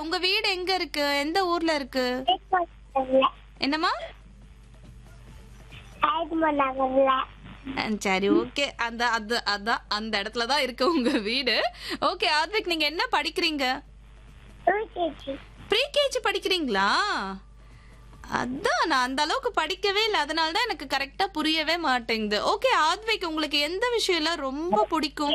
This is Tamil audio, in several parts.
உங்க வீடு எங்க இருக்கு எந்த ஊர்ல இருக்கு என்னம்மா நகர்ல அஹ் சரி ஓகே அந்த அது அதான் அந்த இடத்துல தான் இருக்கு உங்க வீடு ஓகே ஆத்விக் நீங்க என்ன படிக்கிறீங்க ஊட்டிச்சு ப்ரீகேஜி படிக்கிறீங்களா அதான் நான் அந்த அளவுக்கு படிக்கவே இல்லை அதனால தான் எனக்கு கரெக்டா புரியவே மாட்டேங்குது ஓகே ஆத்விக் உங்களுக்கு எந்த விஷயம்லாம் ரொம்ப பிடிக்கும்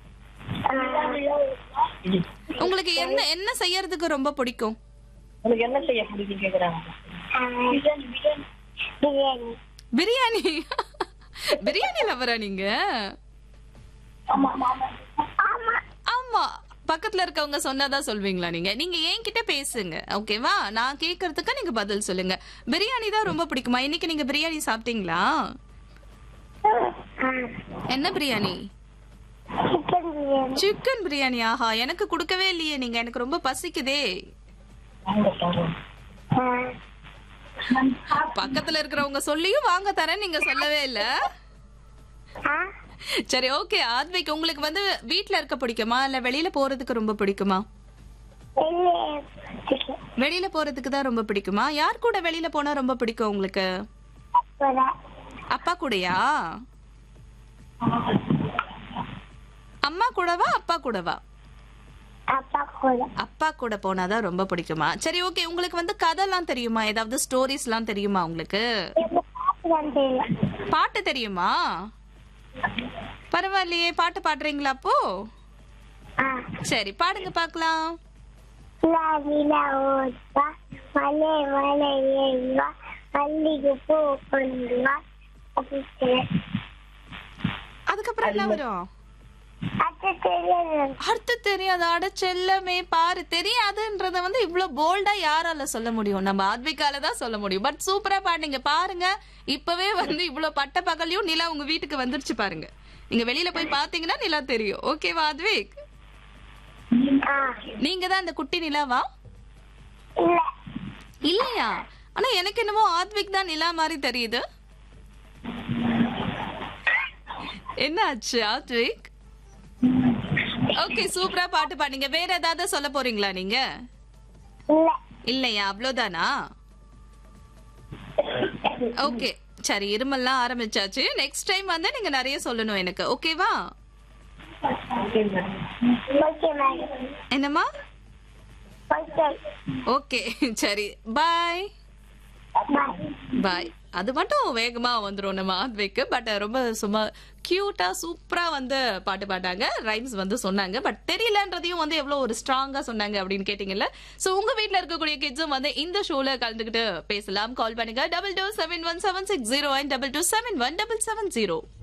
உங்களுக்கு என்ன என்ன செய்யறதுக்கு ரொம்ப பிடிக்கும் உனக்கு என்ன செய்ய பிடிக்கும் கேக்குறாங்க பிரியாணி பிரியாணி பிரியாணி லவரா நீங்க ஆமா ஆமா பக்கத்துல இருக்கவங்க சொன்னாதான் சொல்வீங்களா நீங்க நீங்க என்கிட்ட பேசுங்க ஓகேவா நான் கேக்குறதுக்கு நீங்க பதில் சொல்லுங்க பிரியாணி தான் ரொம்ப பிடிக்குமா இன்னைக்கு நீங்க பிரியாணி சாப்பிட்டீங்களா என்ன பிரியாணி சிக்கன் பிரியாணி சிக்கன் பிரியாணி ஆஹா எனக்கு கொடுக்கவே இல்லையே நீங்க எனக்கு ரொம்ப பசிக்குதே வாங்க தரோம் பக்கத்துல இருக்கிறவங்க சொல்லியும் வாங்க தரேன் நீங்க சொல்லவே இல்ல சரி ஓகே ஆத்விக் உங்களுக்கு வந்து வீட்ல இருக்க பிடிக்குமா இல்ல வெளியில போறதுக்கு ரொம்ப பிடிக்குமா வெளியில போறதுக்கு தான் ரொம்ப பிடிக்குமா யார் கூட வெளியில போனா ரொம்ப பிடிக்கும் உங்களுக்கு அப்பா கூடயா அம்மா கூடவா அப்பா கூடவா அப்பா கூட அப்பா கூட போனாதான் ரொம்ப பிடிக்குமா சரி ஓகே உங்களுக்கு வந்து கதைலாம் தெரியுமா ஏதாவது ஸ்டோரிஸ்லாம் தெரியுமா உங்களுக்கு எனக்கு பாட்டு தான் தெரியும் பாட்டு தெரியுமா பரவாயில்லையே பாட்டு பாடுறீங்களா அப்போ ஆ சரி பாடுங்க பார்க்கலாம் நிலா நிலா ஓடுவா மலை மலை ஏறுவா மல்லிகை பூ கொண்டு வா அப்படின்னு அதுக்கப்புறம் என்ன வரும் அது தெரியாது அடுத்து தெரியாது அட செல்லமே பாரு தெரியாதுன்றத வந்து இவ்வளவு போல்டா யாரால சொல்ல முடியும் நம்ம ஆத்விகால தான் சொல்ல முடியும் பட் சூப்பரா பாடுங்க பாருங்க இப்பவே வந்து இவ்வளவு பட்ட பகலையும் நிலா உங்க வீட்டுக்கு வந்துருச்சு பாருங்க நீங்க வெளியில போய் பாத்தீங்கன்னா நிலா தெரியும் ஓகேவா ஆத்விக் ஆ நீங்க தான் அந்த குட்டி நிலாவா இல்ல இல்லையா ஆனா எனக்கு என்னமோ ஆத்விக் தான் நிலா மாதிரி தெரியுது என்ன ஆச்சு ஆத்விக் ஓகே சூப்பரா பாட்டு பாடுங்க வேற ஏதாவது சொல்ல போறீங்களா நீங்க இல்ல இல்லையா அவ்வளவுதானா ஓகே சரி இருமல்லாம் ஆரம்பிச்சாச்சு நெக்ஸ்ட் டைம் வந்து நீங்க நிறைய சொல்லணும் எனக்கு ஓகேவா ஓகே மேடம் என்னம்மா ஓகே ஓகே சரி பாய் பாய் பாய் அது மட்டும் வேகமா வந்துரும் நம்ம ஆத்விக்கு பட் ரொம்ப சும்மா கியூட்டா சூப்பரா வந்து பாட்டு பாட்டாங்க ரைம்ஸ் வந்து சொன்னாங்க பட் தெரியலன்றதையும் வந்து எவ்வளவு ஒரு ஸ்ட்ராங்கா சொன்னாங்க அப்படின்னு கேட்டீங்கல்ல சோ உங்க வீட்ல இருக்கக்கூடிய கிட்ஸும் வந்து இந்த ஷோல கலந்துக்கிட்டு பேசலாம் கால் பண்ணுங்க double two seven one seven six zero double two seven one double seven zero